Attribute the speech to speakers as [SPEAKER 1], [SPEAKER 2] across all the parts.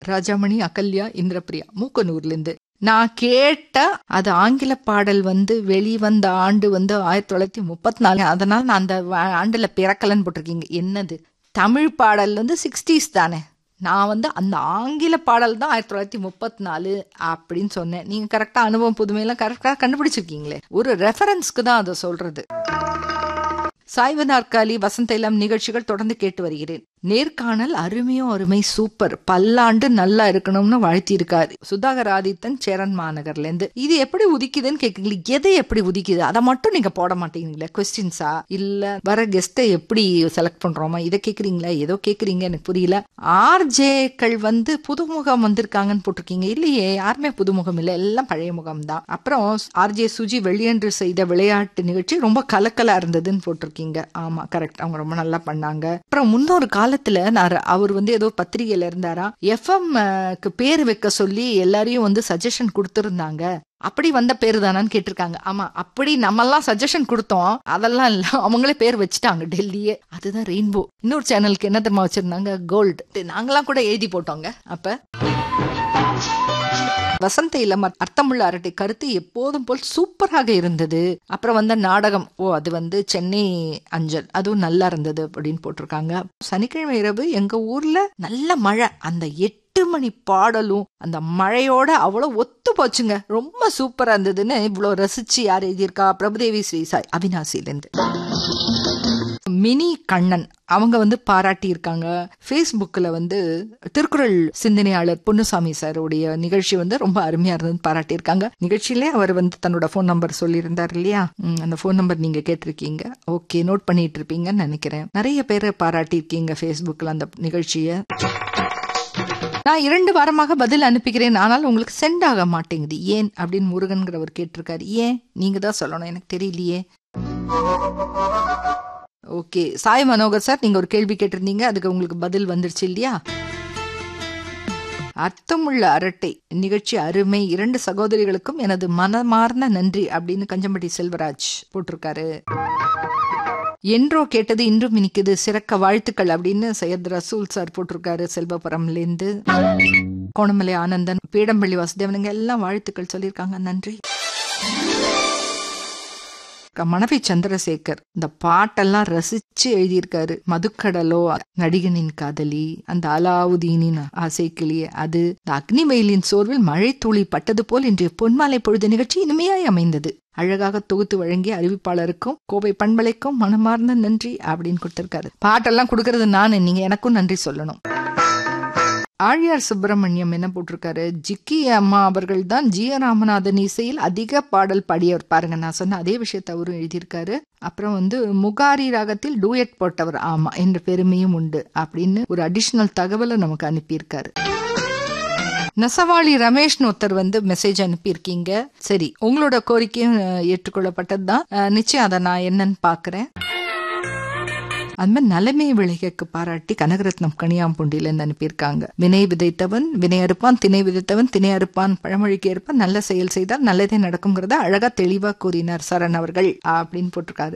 [SPEAKER 1] ராஜாமணி அகல்யா இந்திரபிரியா மூக்கனூர்ல இருந்து நான் கேட்ட அது ஆங்கில பாடல் வந்து வெளிவந்த ஆண்டு வந்து ஆயிரத்தி தொள்ளாயிரத்தி முப்பத்தி நாலு அதனால நான் அந்த வ- ஆண்டுல பிறக்கலன்னு போட்டிருக்கீங்க என்னது தமிழ் பாடல் வந்து சிக்ஸ்டீஸ் தானே நான் வந்து அந்த ஆங்கில பாடல் தான் ஆயிரத்தி தொள்ளாயிரத்தி முப்பத்தி நாலு அப்படின்னு சொன்னேன் நீங்க கரெக்டா அனுபவம் புதுமையெல்லாம் கரெக்டா கண்டுபிடிச்சிருக்கீங்களே ஒரு ரெஃபரன்ஸ்க்கு தான் அதை சொல்றது சாய்வு நாற்காலி வசந்த இளம் நிகழ்ச்சிகள் தொடர்ந்து கேட்டு வருகிறேன் நேர்காணல் அருமையோ அருமை சூப்பர் பல்லாண்டு நல்லா இருக்கணும்னு வாழ்த்தி இருக்காரு சுதாகர் ஆதித்தன் சேரன் மாநகர்ல இருந்து இது எப்படி உதிக்குதுன்னு கேக்குறீங்களா எதை எப்படி உதிக்குது அதை மட்டும் நீங்க போட மாட்டேங்கிறீங்களா கொஸ்டின்ஸா இல்ல வர கெஸ்ட்டை எப்படி செலக்ட் பண்றோமா இதை கேக்குறீங்களா ஏதோ கேக்குறீங்க எனக்கு புரியல ஆர்ஜேக்கள் வந்து புதுமுகம் வந்திருக்காங்கன்னு போட்டிருக்கீங்க இல்லையே யாருமே புதுமுகம் இல்லை எல்லாம் பழைய முகம் தான் அப்புறம் ஆர்ஜே சுஜி வெளியன்று செய்த விளையாட்டு நிகழ்ச்சி ரொம்ப கலக்கலா இருந்ததுன்னு போட்டிருக்கீங்க ஆமா கரெக்ட் அவங்க ரொம்ப நல்லா பண்ணாங்க அப்புறம் முன்னொரு காலத்துல நான் அவர் வந்து ஏதோ பத்திரிகையில இருந்தாரா எஃப்எம் க்கு பேர் வைக்க சொல்லி எல்லாரையும் வந்து சஜஷன் கொடுத்திருந்தாங்க அப்படி வந்த பேரு தானான்னு கேட்டிருக்காங்க ஆமா அப்படி நம்மெல்லாம் சஜஷன் கொடுத்தோம் அதெல்லாம் இல்ல அவங்களே பேர் வச்சுட்டாங்க டெல்லியே அதுதான் ரெயின்போ இன்னொரு சேனலுக்கு என்ன தெரியுமா வச்சிருந்தாங்க கோல்டு நாங்களாம் கூட எழுதி போட்டோங்க அப்ப வசந்த இளம் அர்த்தமுள்ள அரட்டை கருத்து எப்போதும் போல் சூப்பராக இருந்தது அப்புறம் வந்த நாடகம் ஓ அது வந்து சென்னை அஞ்சல் அதுவும் நல்லா இருந்தது அப்படின்னு போட்டிருக்காங்க சனிக்கிழமை இரவு எங்க ஊர்ல நல்ல மழை அந்த எட்டு மணி பாடலும் அந்த மழையோட அவ்வளவு ஒத்து போச்சுங்க ரொம்ப சூப்பரா இருந்ததுன்னு இவ்வளவு ரசிச்சு யார் எழுதியிருக்கா பிரபுதேவி ஸ்ரீசாய் அவினாசியிலிருந்து மினி கண்ணன் அவங்க வந்து பாராட்டி இருக்காங்க ஃபேஸ்புக்கில் வந்து திருக்குறள் சிந்தனையாளர் பொன்னுசாமி சாருடைய நிகழ்ச்சி வந்து ரொம்ப அருமையா இருந்ததுன்னு பாராட்டியிருக்காங்க நிகழ்ச்சியிலே அவர் வந்து தன்னோட ஃபோன் நம்பர் சொல்லியிருந்தார் இல்லையா ம், அந்த ஃபோன் நம்பர் நீங்க கேட்டிருக்கீங்க ஓகே நோட் பண்ணிட்டு இருப்பீங்கன்னு நினைக்கிறேன் நிறைய பேர் பாராட்டியிருக்கீங்க ஃபேஸ்புக்கில் அந்த நிகழ்ச்சியை நான் இரண்டு வாரமாக பதில் அனுப்பிக்கிறேன் ஆனால் உங்களுக்கு சென்ட் ஆக மாட்டேங்குது ஏன் அப்படின்னு முருகன்கிறவர் கேட்டிருக்காரு ஏன் நீங்க தான் சொல்லணும் எனக்கு தெரியலையே ஓகே சாய் மனோகர் சார் நீங்க ஒரு கேள்வி கேட்டிருந்தீங்க அதுக்கு உங்களுக்கு பதில் வந்துருச்சு இல்லையா அர்த்தமுள்ள அரட்டை நிகழ்ச்சி அருமை இரண்டு சகோதரிகளுக்கும் எனது மனமார்ந்த நன்றி அப்படின்னு கஞ்சம்பட்டி செல்வராஜ் போட்டிருக்காரு என்றோ கேட்டது இன்றும் இனிக்குது சிறக்க வாழ்த்துக்கள் அப்படின்னு சையத் ரசூல் சார் போட்டிருக்காரு செல்வபுரம்லேருந்து கோணமலை ஆனந்தன் பீடம்பள்ளி வாசுதேவனுங்க எல்லாம் வாழ்த்துக்கள் சொல்லியிருக்காங்க நன்றி மனைவி சந்திரசேகர் இந்த பாட்டெல்லாம் ரசிச்சு எழுதியிருக்காரு மதுக்கடலோ நடிகனின் காதலி அந்த அலாவுதீனின் ஆசைக்கிளியே அது இந்த அக்னி வெயிலின் சோர்வில் மழை துளி பட்டது போல் இன்றைய பொன்மாலை பொழுது நிகழ்ச்சி இனிமையாய் அமைந்தது அழகாக தொகுத்து வழங்கிய அறிவிப்பாளருக்கும் கோவை பண்பலைக்கும் மனமார்ந்த நன்றி அப்படின்னு கொடுத்திருக்காரு பாட்டெல்லாம் கொடுக்கறது நான் நீங்க எனக்கும் நன்றி சொல்லணும் ஆழியார் சுப்பிரமணியம் என்ன போட்டிருக்காரு ஜிக்கி அம்மா அவர்கள் தான் ஜி ஆர் ராமநாதன் இசையில் அதிக பாடல் பாடியவர் பாருங்க நான் சொன்ன அதே விஷயத்தை அவரும் எழுதியிருக்காரு அப்புறம் வந்து முகாரி ராகத்தில் டூயட் போட்டவர் ஆமா என்ற பெருமையும் உண்டு அப்படின்னு ஒரு அடிஷனல் தகவலை நமக்கு அனுப்பியிருக்காரு நெசவாளி ரமேஷ்னு ஒருத்தர் வந்து மெசேஜ் அனுப்பியிருக்கீங்க சரி உங்களோட கோரிக்கையும் அஹ், ஏற்றுக்கொள்ளப்பட்டது தான் அஹ், நிச்சயம் அதை நான் என்னன்னு பாக்குறேன் அது மாதிரி நலமே விளையக்கு பாராட்டி கனகரத்னம் கனியாம்பூண்டியிலேருந்து அனுப்பியிருக்காங்க வினை விதைத்தவன் வினை அறுப்பான் திணை விதைத்தவன் திணை அறுப்பான் பழமொழிக்கு ஏற்ப நல்ல செயல் செய்தால் நல்லதே நடக்குங்கிறத அழகா தெளிவா கூறினார் சரண் அவர்கள் அப்படின்னு போட்டிருக்காரு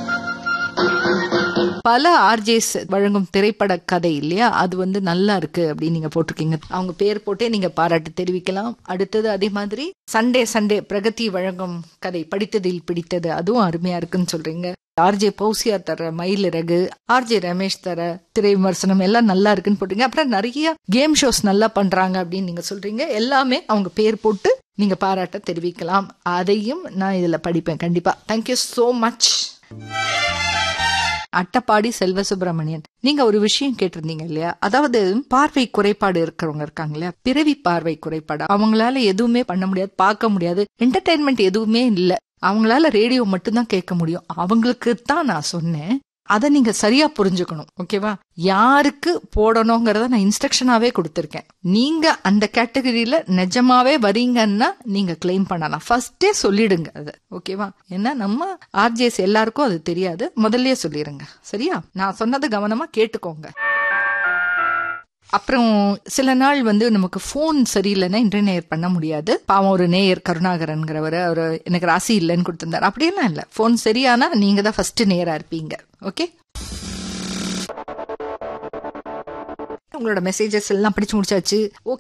[SPEAKER 1] பல ஆர்ஜேஸ் வழங்கும் திரைப்பட கதை இல்லையா அது வந்து நல்லா இருக்கு அப்படின்னு நீங்க போட்டிருக்கீங்க அவங்க பேர் போட்டே நீங்க பாராட்டு தெரிவிக்கலாம் அடுத்தது அதே மாதிரி சண்டே சண்டே பிரகதி வழங்கும் கதை படித்ததில் பிடித்தது அதுவும் அருமையா இருக்குன்னு சொல்றீங்க ஆர்ஜே பௌசியா தர மயிலிறகு ஆர்ஜே ரமேஷ் தர திரை விமர்சனம் எல்லாம் நல்லா இருக்குன்னு போட்டீங்க அப்புறம் நிறைய கேம் ஷோஸ் நல்லா பண்றாங்க அப்படின்னு நீங்க சொல்றீங்க எல்லாமே அவங்க பேர் போட்டு நீங்க பாராட்ட தெரிவிக்கலாம் அதையும் நான் இதுல படிப்பேன் கண்டிப்பா தேங்க்யூ so மச் அட்டப்பாடி செல்வ சுப்பிரமணியன் நீங்க ஒரு விஷயம் கேட்டிருந்தீங்க இல்லையா அதாவது பார்வை குறைபாடு இருக்கிறவங்க இருக்காங்க இல்லையா பிறவி பார்வை குறைபாடு அவங்களால எதுவுமே பண்ண முடியாது பார்க்க முடியாது என்டர்டைன்மெண்ட் எதுவுமே இல்ல அவங்களால ரேடியோ மட்டும்தான் கேட்க முடியும் அவங்களுக்கு தான் நான் சொன்னேன் அதை நீங்க சரியா புரிஞ்சுக்கணும் ஓகேவா யாருக்கு போடணுங்கிறத நான் இன்ஸ்ட்ரக்ஷனாவே கொடுத்துருக்கேன் நீங்க அந்த கேட்டகரியில நிஜமாவே வரீங்கன்னா நீங்க கிளைம் பண்ணலாம் ஃபர்ஸ்டே சொல்லிடுங்க அது ஓகேவா ஏன்னா நம்ம ஆர்ஜேஸ் எல்லாருக்கும் அது தெரியாது முதல்லயே சொல்லிடுங்க சரியா நான் சொன்னது கவனமா கேட்டுக்கோங்க அப்புறம் சில நாள் வந்து நமக்கு ஃபோன் சரியில்லைன்னா இன்றைய நேயர் பண்ண முடியாது பாவம் ஒரு நேயர் கருணாகரன்கிறவர் அவர் எனக்கு ராசி இல்லைன்னு கொடுத்திருந்தார் அப்படியெல்லாம் இல்லை ஃபோன் சரியானா நீங்க தான் ஃபர்ஸ்ட் நேரா இருப்பீங்க ஓகே உங்களோட மெசேஜஸ் எல்லாம் படிச்சு முடிச்சாச்சு